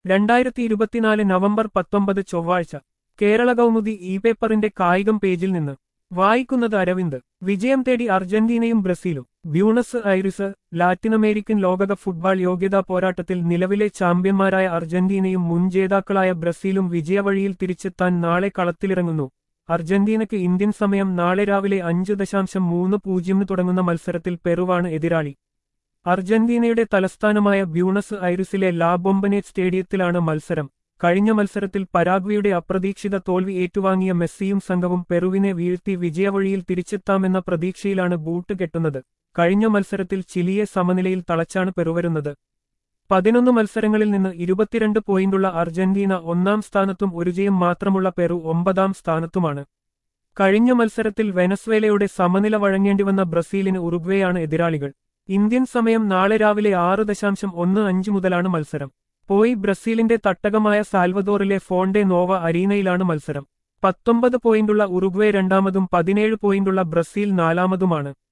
രണ്ടായിരത്തി ഇരുപത്തിനാല് നവംബർ പത്തൊമ്പത് ചൊവ്വാഴ്ച കേരള കൗമുദി ഇ പേപ്പറിന്റെ കായികം പേജിൽ നിന്ന് വായിക്കുന്നത് അരവിന്ദ് വിജയം തേടി അർജന്റീനയും ബ്രസീലും ബ്യൂണസ് ഐറിസ് ലാറ്റിനമേരിക്കൻ ലോകകപ്പ് ഫുട്ബോൾ യോഗ്യതാ പോരാട്ടത്തിൽ നിലവിലെ ചാമ്പ്യന്മാരായ അർജന്റീനയും മുൻ ജേതാക്കളായ ബ്രസീലും വിജയവഴിയിൽ തിരിച്ചെത്താൻ നാളെ കളത്തിലിറങ്ങുന്നു അർജന്റീനയ്ക്ക് ഇന്ത്യൻ സമയം നാളെ രാവിലെ അഞ്ച് ദശാംശം മൂന്ന് പൂജ്യമിന് തുടങ്ങുന്ന മത്സരത്തിൽ പെറുവാണ് എതിരാളി അർജന്റീനയുടെ തലസ്ഥാനമായ ബ്യൂണസ് ഐറിസിലെ ലാ ബൊമ്പനേറ്റ് സ്റ്റേഡിയത്തിലാണ് മത്സരം കഴിഞ്ഞ മത്സരത്തിൽ പരാഗ്വയുടെ അപ്രതീക്ഷിത തോൽവി ഏറ്റുവാങ്ങിയ മെസ്സിയും സംഘവും പെറുവിനെ വീഴ്ത്തി വിജയവഴിയിൽ തിരിച്ചെത്താമെന്ന പ്രതീക്ഷയിലാണ് ബൂട്ട് കെട്ടുന്നത് കഴിഞ്ഞ മത്സരത്തിൽ ചിലിയെ സമനിലയിൽ തളച്ചാണ് പെറുവരുന്നത് പതിനൊന്ന് മത്സരങ്ങളിൽ നിന്ന് ഇരുപത്തിരണ്ട് പോയിന്റുള്ള അർജന്റീന ഒന്നാം സ്ഥാനത്തും ഒരു ജയം മാത്രമുള്ള പെറു ഒമ്പതാം സ്ഥാനത്തുമാണ് കഴിഞ്ഞ മത്സരത്തിൽ വെനസ്വേലയുടെ സമനില വഴങ്ങേണ്ടിവന്ന ബ്രസീലിന് ഉറുഗ്വേയാണ് എതിരാളികൾ ഇന്ത്യൻ സമയം നാളെ രാവിലെ ആറ് ദശാംശം ഒന്ന് അഞ്ച് മുതലാണ് മത്സരം പോയി ബ്രസീലിന്റെ തട്ടകമായ സാൽവദോറിലെ ഫോണ്ടെ നോവ അരീനയിലാണ് മത്സരം പത്തൊമ്പത് പോയിന്റുള്ള ഉറുഗ്വേ രണ്ടാമതും പതിനേഴ് പോയിന്റുള്ള ബ്രസീൽ നാലാമതുമാണ്